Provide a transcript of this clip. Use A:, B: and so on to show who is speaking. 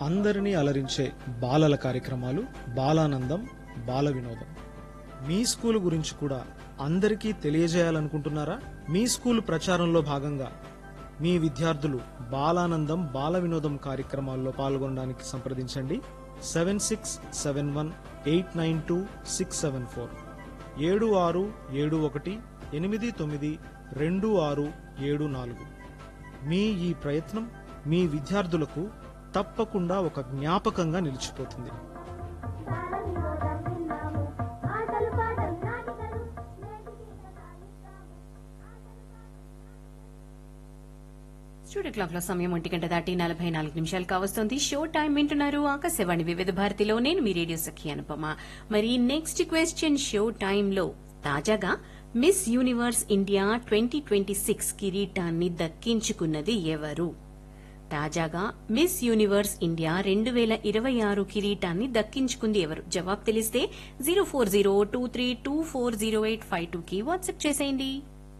A: అందరినీ అలరించే బాలల కార్యక్రమాలు బాలానందం బాల వినోదం మీ స్కూల్ గురించి కూడా అందరికీ తెలియజేయాలనుకుంటున్నారా మీ స్కూల్ ప్రచారంలో భాగంగా మీ విద్యార్థులు బాలానందం బాల వినోదం కార్యక్రమాల్లో పాల్గొనడానికి సంప్రదించండి seven six seven one eight nine two six seven four ఏడు ఆరు ఏడు ఒకటి ఎనిమిది తొమ్మిది రెండు ఆరు ఏడు నాలుగు మీ ఈ ప్రయత్నం మీ విద్యార్థులకు తప్పకుండా ఒక జ్ఞాపకంగా నిలిచిపోతుంది
B: ఆటలు పాటలు నాటికలు నేటికి సాగిస్తాము
C: స్టూడియో క్లాక్ లో సమయం ఒంటి గంట దాటి నలభై నాలుగు నిమిషాలు కావస్తోంది షో టైం వింటున్నారు ఆకాశవాణి వివిధ భారతిలో నేను మీ రేడియో సఖి అనుపమ మరి నెక్స్ట్ క్వశ్చన్ షో టైంలో తాజాగా Miss Universe India twenty twenty six కిరీటాన్ని దక్కించుకున్నది ఎవరు తాజాగా మిస్ యూనివర్స్ ఇండియా రెండు వేల ఇరవై ఆరు కిరీటాన్ని దక్కించుకుంది ఎవరు జవాబు తెలిస్తే zero four zero two three two four zero eight five two కి వాట్సాప్ చేసేయండి